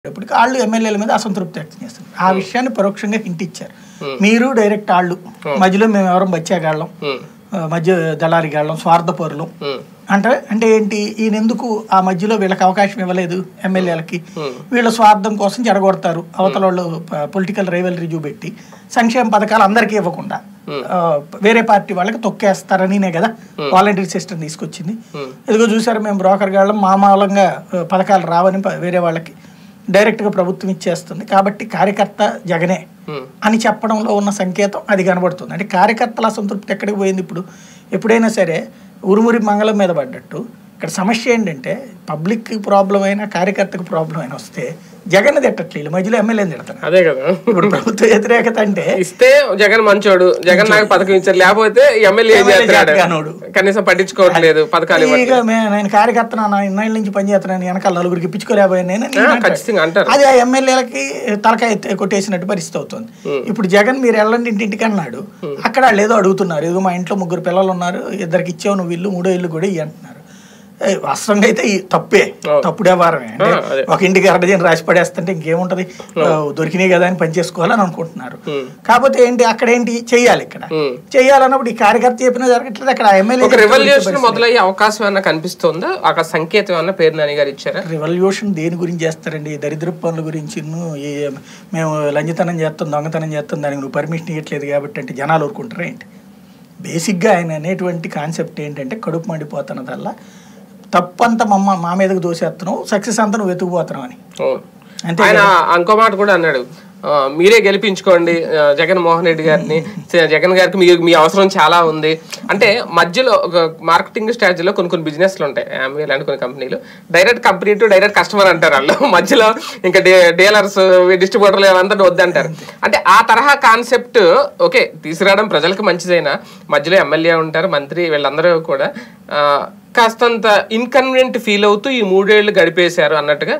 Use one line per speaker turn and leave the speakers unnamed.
ఇప్పటికి వాళ్ళు ఎమ్మెల్యేల మీద అసంతృప్తి వ్యక్తం చేస్తున్నారు ఆ విషయాన్ని పరోక్షంగా హింట్ ఇచ్చారు మీరు డైరెక్ట్ వాళ్ళు మధ్యలో మేము ఎవరం బచ్చాగాళ్ళం ఆ, మధ్య దళారిగాళ్ళం స్వార్థపరులు అంటే అంటే ఏంటి ఈయన ఎందుకు ఆ మధ్యలో వీళ్ళకి అవకాశం ఇవ్వలేదు ఎమ్మెల్యేలకి వీళ్ళ స్వార్థం కోసం చెడగొడతారు అవతల వాళ్ళు పొలిటికల్ రైవలరీ చూపెట్టి సంక్షేమ పథకాలు అందరికీ ఇవ్వకుండా ఆ, వేరే పార్టీ వాళ్ళకి తొక్కేస్తారనినే కదా వాలంటీర్ సిస్టమ్ తీసుకొచ్చింది ఇదిగో చూసారు మేము బ్రోకర్ గాళ్ళం మామూలంగా ఆ, పథకాలు రావని ప- వేరే వాళ్ళకి డైరెక్ట్గా ప్రభుత్వం ఇచ్చేస్తుంది కాబట్టి కార్యకర్త జగనే అని చెప్పడంలో ఉన్న సంకేతం అది కనబడుతుంది అంటే కార్యకర్తల అసంతృప్తి ఎక్కడికి పోయింది ఇప్పుడు ఎప్పుడైనా సరే ఉరుమురి మంగళం మీద పడ్డట్టు ఇక్కడ సమస్య ఏంటంటే పబ్లిక్ ప్రాబ్లం అయినా కార్యకర్తకు ప్రాబ్లం అయినా వస్తే జగన్ తిట్టట్లేదు మధ్యలో ఎమ్మెల్యేని తిడతాను
అదే కదా
ఇప్పుడు ప్రభుత్వ వ్యతిరేకత అంటే
ఇస్తే జగన్ మంచోడు జగన్ నాకు పథకం ఇచ్చారు లేకపోతే ఎమ్మెల్యే ఏం
ఎమ్మెల్యే
చేస్తున్నాడు
చేతగానోడు.
కనీసం పట్టించుకోవట్లేదు పథకాలు ఇవ్వట్లేదు
ఇక మే- నేను కార్యకర్తన నా ఇన్నేళ్ళ నుంచి పనిచేస్తున్నాను వెనకాల నలుగురికి ఇప్పించుకోలేకపోయాను నేను అని
ఆ,
అంటాడు.
ఖచ్చితంగా అంటారు
అది ఆ ఎమ్మెల్యేలకి తలకాయ ఎత్తి కొట్టేసినట్టు పరిస్థితి అవుతుంది ఇప్పుడు జగన్ మీరు వెళ్ళండి ఇంటింటికి అన్నాడు అక్కడ వాళ్ళు ఏదో అడుగుతున్నారు ఏదో మా ఇంట్లో ముగ్గురు పిల్లలు ఉన్నారు ఇద్దరికి ఇచ్చావు నువ్వు ఇల్లు మూడో ఇల్లు కూడా ఇయ్యి అంటున్నారు ఏ, వాస్తవంగా అయితే ఈ తప్పే తప్పుడు వ్యవహారమే అంటే
ఆ, అదే.
ఒక ఇంటికి అరడజన్ రాసి పడేస్తుంటే ఇంకేముంటది ఆ, దొరికినాయి కదా అని పని చేసుకోవాలని అనుకుంటున్నారు కాకపోతే ఏంటి అక్కడ ఏంటి చెయ్యాలి ఇక్కడ
ఉమ్.
చెయ్యాలన్నప్పుడు ఈ కార్యకర్త చెప్పినా జరగట్లేదు అక్కడ ఎమ్మెల్యే
ఒక రెవల్యూషన్ మొదలయ్యే అవకాశం ఏమన్నా కనిపిస్తుందా ఒక సంకేతం ఏమన్నా పేరు నాని గారు ఇచ్చారా
రెవల్యూషన్ దేని గురించి చేస్తారండి దరిద్ర పనుల గురించి మేము లంచతనం చేస్తాం దొంగతనం చేస్తాం దానికి నువ్వు పర్మిషన్ ఇవ్వట్లేదు కాబట్టి అంటే జనాలు ఊరుకుంటారా ఏంటి బేసిక్గా ఆయన అనేటువంటి కాన్సెప్ట్ ఏంటంటే కడుపు మండిపోతున్నదల్లా తప్పంతా మమ్మ మా మీదకి దోసేస్తున్నావు సక్సెస్ అంతా నువ్వు వెతుకుపోతున్నావు అని
అవును.
అంతే
ఆయన ఇంకో మాట కూడా అన్నాడు ఆ, మీరే గెలిపించుకోండి ఆ, జగన్మోహన్ రెడ్డి గారిని జ- జగన్ గారికి మీ మీ అవసరం చాలా ఉంది అంటే మధ్యలో ఒక మార్కెటింగ్ స్ట్రాటజీలో కొన్ని కొన్ని బిజినెస్లు ఉంటాయి ఆమె ఇలాంటి కొన్ని కంపెనీలు direct company to direct customer అంటారు వాళ్ళు మధ్యలో ఇంకా డీలర్స్ డిస్ట్రిబ్యూటర్లు ఏమంతా వద్దంటారు అంటే ఆ తరహా కాన్సెప్ట్ ఓకే తీసుకురావడం ప్రజలకు మంచిదైనా మధ్యలో ఎమ్మెల్యే ఉంటారు మంత్రి వీళ్ళందరూ కూడా ఆ, కాస్తంత ఇన్కన్వీనియంట్ ఫీల్ అవుతూ ఈ మూడేళ్లు గడిపేశారు అన్నట్టుగా